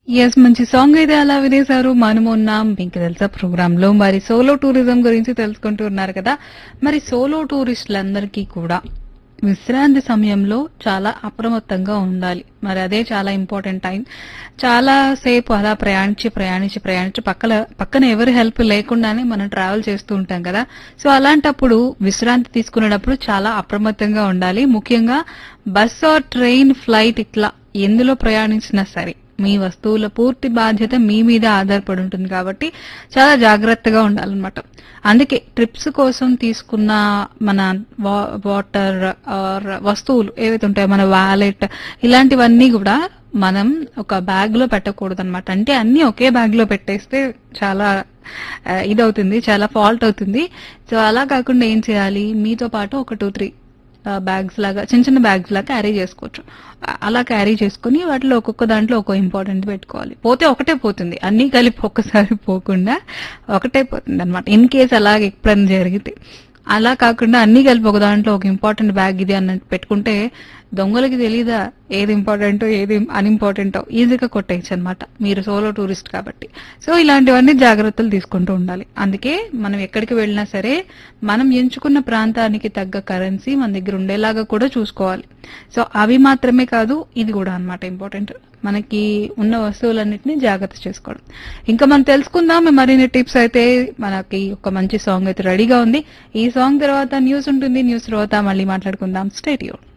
yes మంచి song అయితే అలా వినేశారు మనము ఉన్నాం మీకు తెలుసా ప్రోగ్రామ్ లో మరి సోలో టూరిజం గురించి తెలుసుకుంటూ ఉన్నారు కదా మరి సోలో టూరిస్టులందరికీ కూడా విశ్రాంతి సమయంలో చాలా అప్రమత్తంగా ఉండాలి మరి అదే చాలా ఇంపార్టెంట్ టైం చాలా సేపు అలా ప్రయాణించి ప్రయాణించి ప్రయాణించి పక్కన పక్కన ఎవరి హెల్ప్ లేకుండానే మనం ట్రావెల్ చేస్తూ ఉంటాం కదా సో అలాంటప్పుడు విశ్రాంతి తీసుకునేటప్పుడు చాలా అప్రమత్తంగా ఉండాలి ముఖ్యంగా బస్ ఆర్ ట్రైన్ ఫ్లైట్ ఇట్లా ఎందులో ప్రయాణించినా సరే మీ వస్తువుల పూర్తి బాధ్యత మీ మీద ఆధారపడి ఉంటుంది కాబట్టి చాలా జాగ్రత్తగా ఉండాలన్నమాట అందుకే ట్రిప్స్ కోసం తీసుకున్న మన వా- వాటర్ ఆర్ వస్తువులు ఏవైతే ఉంటాయో మన వాలెట్ ఇలాంటివన్నీ కూడా మనం ఒక బ్యాగ్ లో పెట్టకూడదు అనమాట అంటే అన్ని ఒకే బ్యాగ్ లో పెట్టేస్తే చాలా ఆ, ఇదవుతుంది చాలా ఫాల్ట్ అవుతుంది సో అలా కాకుండా ఏం చేయాలి మీతో పాటు ఒక టూ త్రీ బ్యాగ్స్ లాగా చిన్న చిన్న బ్యాగ్స్ లాగా క్యారీ చేసుకోవచ్చు అ- అలా క్యారీ చేసుకుని వాటిలో ఒక్కొక్క దాంట్లో ఒక్కో ఇంపార్టెంట్ పెట్టుకోవాలి పోతే ఒకటే పోతుంది అన్ని కలిపి ఒక్కసారి పోకుండా ఒకటే పోతుంది అనమాట ఇన్ కేస్ అలాగే ఎప్పుడైనా జరిగితే అలా కాకుండా అన్ని కలిపి ఒక దాంట్లో ఒక ఇంపార్టెంట్ బ్యాగ్ ఇది అన్నట్టు పెట్టుకుంటే దొంగలకి తెలీదా ఏది ఇంపార్టెంటో ఏది అన్ఇంపార్టెంటో ఈజీగా కొట్టేయచ్చు అనమాట మీరు సోలో టూరిస్ట్ కాబట్టి సో ఇలాంటివన్నీ జాగ్రత్తలు తీసుకుంటూ ఉండాలి అందుకే మనం ఎక్కడికి వెళ్ళినా సరే మనం ఎంచుకున్న ప్రాంతానికి తగ్గ కరెన్సీ మన దగ్గర ఉండేలాగా కూడా చూసుకోవాలి సో అవి మాత్రమే కాదు ఇది కూడా అన్నమాట ఇంపార్టెంట్ మనకి ఉన్న వస్తువులన్నిటిని జాగ్రత్త చేసుకోవడం ఇంకా మనం తెలుసుకుందాం మరిన్ని టిప్స్ అయితే మనకి ఒక మంచి సాంగ్ అయితే రెడీగా ఉంది ఈ సాంగ్ తర్వాత న్యూస్ ఉంటుంది న్యూస్ తర్వాత మళ్ళీ మాట్లాడుకుందాం స్టేట్